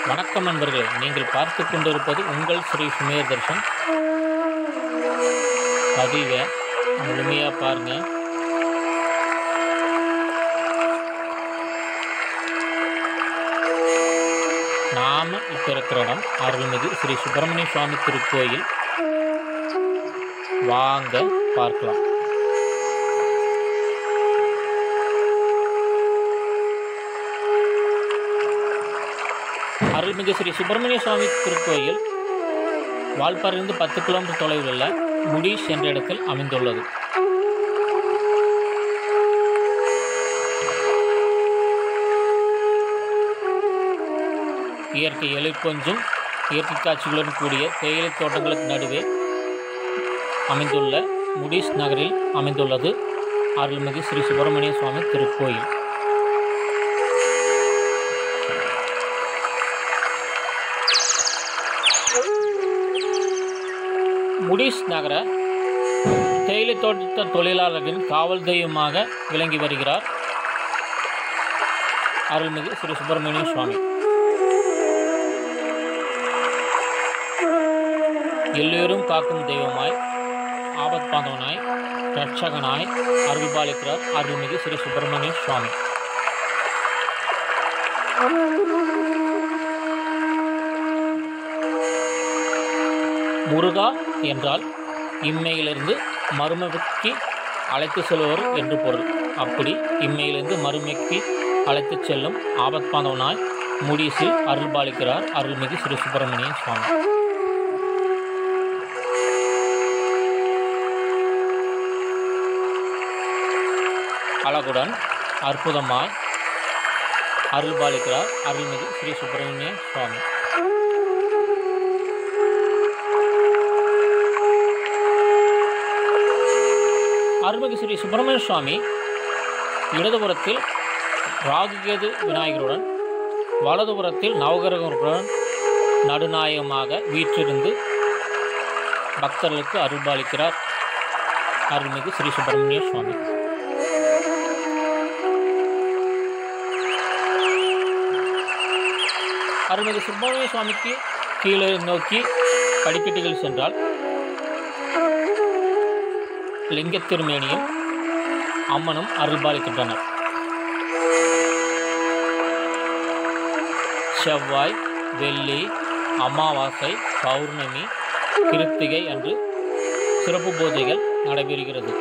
வணக்கம் நண்பர்களே நீங்கள் பார்த்து கொண்டிருப்பது உங்கள் ஸ்ரீ சுமேர் தர்ஷன் பதிவை முழுமையாக பாருங்க நாம இப்போ இருக்கிற இடம் அருள்மிகு ஸ்ரீ சுப்பிரமணிய சுவாமி திருக்கோயில் வாங்க பார்க்கலாம் அருள்மிகு ஸ்ரீ சுப்பிரமணிய சுவாமி திருக்கோயில் வால்பாறையிலிருந்து பத்து கிலோமீட்டர் தொலைவில் உள்ள முடிஷ் என்ற இடத்தில் அமைந்துள்ளது இயற்கை எழில் கொஞ்சம் இயற்கை காட்சிகளுடன் கூடிய தேயிலை தோட்டங்களுக்கு நடுவே அமைந்துள்ள முடிஷ் நகரில் அமைந்துள்ளது அருள்மிகு ஸ்ரீ சுப்பிரமணிய சுவாமி திருக்கோயில் முடிஸ் நகர தேயிலை தோட்ட தொழிலாளர்களின் காவல் தெய்வமாக விளங்கி வருகிறார் அருள்மிகு ஸ்ரீ சுப்பிரமணிய சுவாமி எல்லோரும் காக்கும் தெய்வமாய் ஆபத் பாந்தவனாய் ரட்சகனாய் அருள் பாலிக்கிறார் அருள்மிகு ஸ்ரீ சுப்பிரமணிய சுவாமி முருகா என்றால் இம்மையிலிருந்து மறுமைக்கு அழைத்து செல்வர் என்று பொருள் அப்படி இம்மையிலிருந்து மறுமைக்கு அழைத்து செல்லும் ஆபத்பாந்தவனாய் முடிசில் அருள் பாலிக்கிறார் அருள்மிகு ஸ்ரீ சுப்பிரமணிய சுவாமி அழகுடன் அற்புதமாய் அருள் பாலிக்கிறார் அருள்மிகு ஸ்ரீ சுப்பிரமணிய சுவாமி அருள்மிகு ஸ்ரீ சுப்பிரமணிய சுவாமி இடதுபுறத்தில் ராகுகேது விநாயகருடன் வலதுபுறத்தில் நவகிரகருடன் நடுநாயகமாக வீற்றிருந்து பக்தர்களுக்கு அருள்பாலிக்கிறார் அருள்மிகு ஸ்ரீ சுப்பிரமணிய சுவாமி அருள்மிகு சுப்பிரமணிய சுவாமிக்கு கீழே நோக்கி படிக்கட்டுகள் சென்றால் லிங்க திருமேனியும் அம்மனும் அருள்பாலிக்கின்றனர் செவ்வாய் வெள்ளி அமாவாசை பௌர்ணமி கிருத்திகை அன்று சிறப்பு பூஜைகள் நடைபெறுகிறது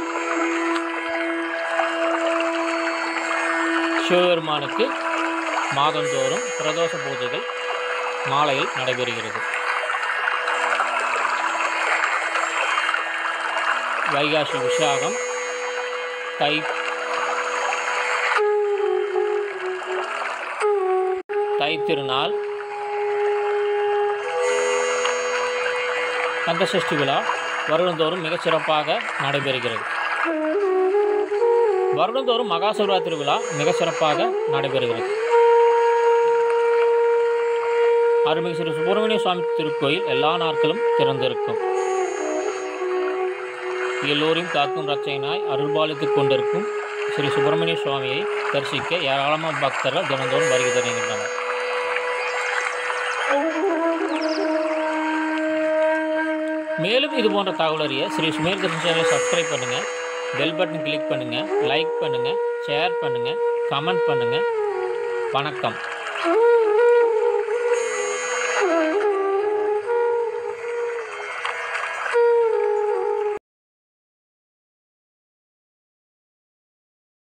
சிவபெருமானுக்கு மாதந்தோறும் பிரதோஷ பூஜைகள் மாலையில் நடைபெறுகிறது வைகாசி விசாகம் தை தை திருநாள் கந்தசஷ்டி விழா வருடந்தோறும் மிகச் சிறப்பாக நடைபெறுகிறது வருடந்தோறும் மகா சிவராத்திரி விழா மிக சிறப்பாக நடைபெறுகிறது அருள்மிகு ஸ்ரீ சுப்பிரமணிய சுவாமி திருக்கோயில் எல்லா நாட்களும் திறந்திருக்கும் எல்லோரையும் காக்கும் ரட்சகனாய் அருள்பாலித்துக் கொண்டிருக்கும் ஸ்ரீ சுப்பிரமணிய சுவாமியை தரிசிக்க ஏராளமான பக்தர்கள் தினந்தோறும் வருகை தருகின்றனர் மேலும் இது போன்ற தகவல் அறிய ஸ்ரீ சுமேர் தர்ஷன் சேனலை சப்ஸ்கிரைப் பண்ணுங்கள் பெல் பட்டன் கிளிக் பண்ணுங்கள் லைக் பண்ணுங்கள் ஷேர் பண்ணுங்கள் கமெண்ட் பண்ணுங்கள் வணக்கம்